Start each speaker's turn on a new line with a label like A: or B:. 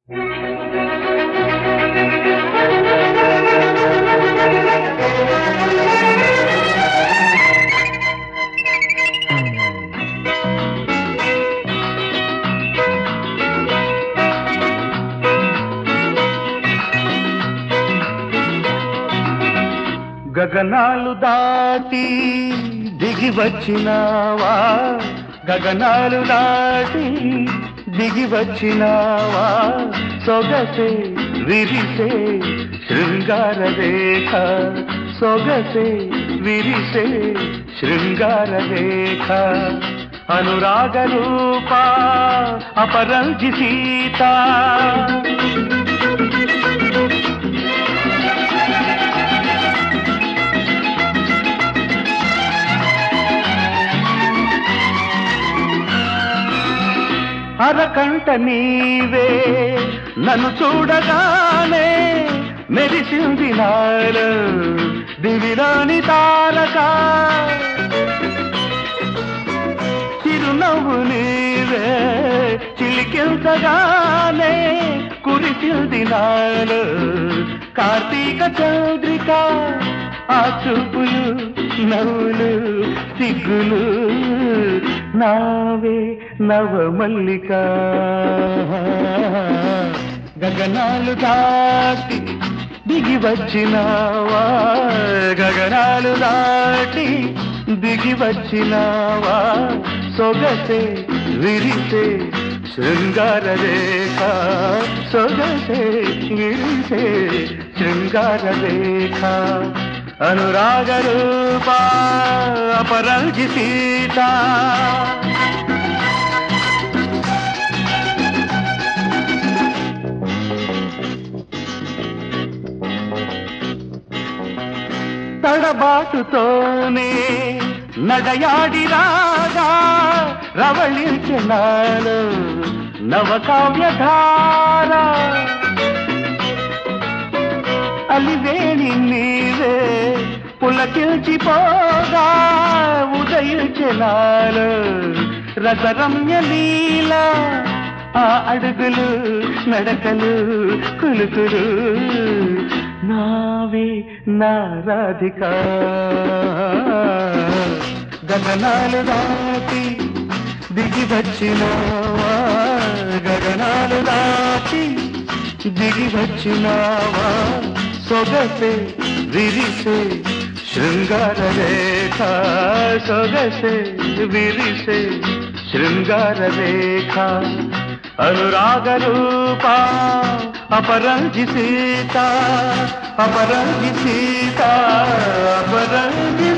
A: గగనాలు దాటి దిగి వచ్చినావా గగనాలు దాటి దిగి వచ్చినావా సొగసే విరిసే శృంగార రేఖ సొగసే విరిసే శృంగార రేఖ అనురాగ రూప అపరంజి సీత అరకంట నీవే నన్ను చూడగానే మెరిసింది నాలో దివిలోని తారక చిరునవ్వు నీవే చిలికించగానే కురిసింది నాలో కార్తీక చౌద్రిక ఆ చూపులు నవ్వులు సిగ్గులు నావే నవమల్లిక గగనాలు దాటి దిగి వచ్చినావా గగనాలు దాటి దిగి వచ్చినావా సొగసే విరిసే శృంగార రేఖ సొగసే విరిసే శృంగార రేఖ అనురాగ రూప అపరంజి సీత తడబాటుతోనే నడయాడి రాగా రవళించినాలు నవకావ్యధార అలివేణి నీవే పులకిల్చిపోగా ఉదయించినాలు రసరమ్య లీల ఆ అడుగులు నడకలు కులుకులు నావే నా రాధిక గగనాలు దాటి దిగి వచ్చినావా గగనాలు దాటి దిగి వచ్చినావా సొగసే విరిసే శృంగార రేఖ సొగసే విరిసే శృంగార రేఖ అనురాగ రూప అపరంజి సీత అపరంజి సీత అపరంజి